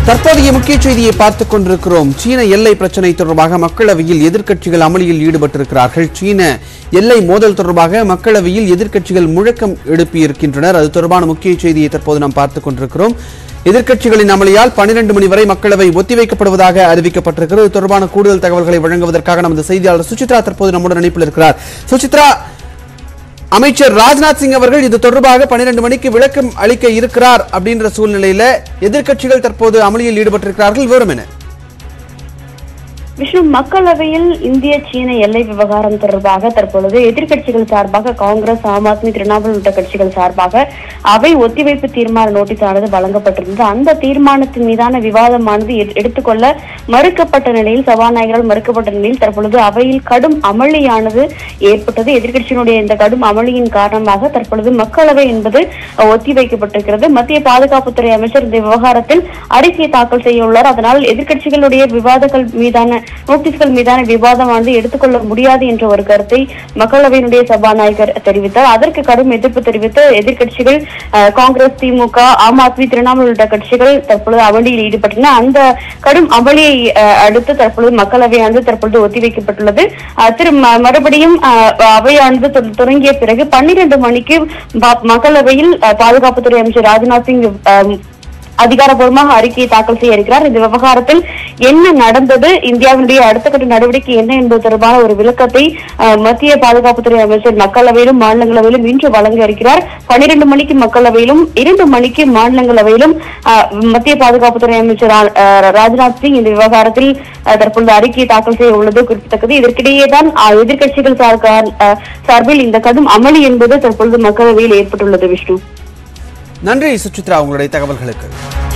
தற்போதைய முக்கிய செய்தியை பார்த்துக் கொண்டிருக்கிறோம் சீன எல்லை பிரச்சினை தொடர்பாக மக்களவையில் எதிர்க்கட்சிகள் அமளியில் ஈடுபட்டிருக்கிறார்கள் சீன எல்லை மோதல் தொடர்பாக மக்களவையில் எதிர்க்கட்சிகள் முழக்கம் எழுப்பியிருக்கின்றனர் அது தொடர்பான முக்கிய செய்தியை தற்போது நாம் பார்த்துக் கொண்டிருக்கிறோம் எதிர்க்கட்சிகளின் அமளியால் பன்னிரண்டு மணி வரை மக்களவை ஒத்திவைக்கப்படுவதாக அறிவிக்கப்பட்டிருக்கிறது இது தொடர்பான கூடுதல் தகவல்களை வழங்குவதற்காக நமது செய்தியாளர் சுசித்ரா தற்போது நம்முடன் இணைப்பில் இருக்கிறார் சுசித்ரா அமைச்சர் ராஜ்நாத் சிங் அவர்கள் இது தொடர்பாக பன்னிரண்டு மணிக்கு விளக்கம் அளிக்க இருக்கிறார் அப்படின்ற சூழ்நிலையில எதிர்க்கட்சிகள் தற்போது அமளியில் ஈடுபட்டிருக்கிறார்கள் விவரம் என்ன விஷ்ணு மக்களவையில் இந்திய சீன எல்லை விவகாரம் தொடர்பாக தற்பொழுது எதிர்க்கட்சிகள் சார்பாக காங்கிரஸ் ஆம் ஆத்மி திரிணாமுல் உள்ளிட்ட கட்சிகள் சார்பாக அவை ஒத்திவைப்பு தீர்மான நோட்டீஸ் ஆனது வழங்கப்பட்டிருந்தது அந்த தீர்மானத்தின் மீதான விவாதமானது எடு- எடுத்துக்கொள்ள மறுக்கப்பட்ட நிலையில் சபாநாயகரால் மறுக்கப்பட்ட நிலையில் தற்பொழுது அவையில் கடும் அமளியானது ஏற்பட்டது எதிர்க்கட்சியினுடைய இந்த கடும் அமளியின் காரணமாக தற்பொழுது மக்களவை என்பது அஹ், ஒத்திவைக்கப்பட்டிருக்கிறது மத்திய பாதுகாப்புத்துறை அமைச்சர் இந்த விவகாரத்தில் அறிக்கையை தாக்கல் செய்ய உள்ளார் அதனால் எதிர்க்கட்சிகளுடைய விவாதங்கள் மீதான நோட்டீஸ்கள் மீதான விவாதமானது எடுத்துக்கொள்ள முடியாது என்ற ஒரு கருத்தை மக்களவையினுடைய சபாநாயகர் தெரிவித்தார் அதற்கு கடும் எதிர்ப்பு தெரிவித்து எதிர்க்கட்சிகள் அஹ், காங்கிரஸ் திமுக ஆம் ஆத்மி திரிணாமுல் உள்ளிட்ட கட்சிகள் தற்பொழுது அமளியில் ஈடுபட்டன அந்த கடும் அமளியை அஹ், அடுத்து தற்பொழுது மக்களவையானது தற்பொழுது ஒத்திவைக்கப்பட்டுள்ளது அஹ், திரு ம- மறுபடியும் அஹ், அவையானது தொ- தொடங்கிய பிறகு பன்னிரண்டு மணிக்கு பா- மக்களவையில் அஹ், பாதுகாப்புத்துறை அமைச்சர் ராஜ்நாத் சிங் அஹ், அதிகாரப்பூர்வமாக அறிக்கையை தாக்கல் செய்ய இருக்கிறார் இந்த விவகாரத்தில் என்ன நடந்தது இந்தியாவினுடைய அடுத்த கட்ட நடவடிக்கை என்ன என்பது தொடர்பான ஒரு விளக்கத்தை அஹ், மத்திய பாதுகாப்புத்துறை அமைச்சர் மக்களவையிலும் மாநிலங்களவையிலும் இன்று வழங்க இருக்கிறார் பன்னிரண்டு மணிக்கு மக்களவையிலும் இரண்டு மணிக்கு மாநிலங்களவையிலும் அஹ், மத்திய பாதுகாப்புத்துறை அமைச்சர் ரா- அஹ், ராஜ்நாத் சிங் இந்த விவகாரத்தில் அஹ், தற்பொழுது அறிக்கையை தாக்கல் செய்ய உள்ளது குறிப்பிடத்தக்கது இதற்கிடையே தான் எதிர்க்கட்சிகள் சார்க- அஹ், சார்பில் இந்த கடும் அமளி என்பது தற்பொழுது மக்களவையில் ஏற்பட்டுள்ளது விஷ்ணு நன்றி சுசித்ரா உங்களுடைய தகவல்களுக்கு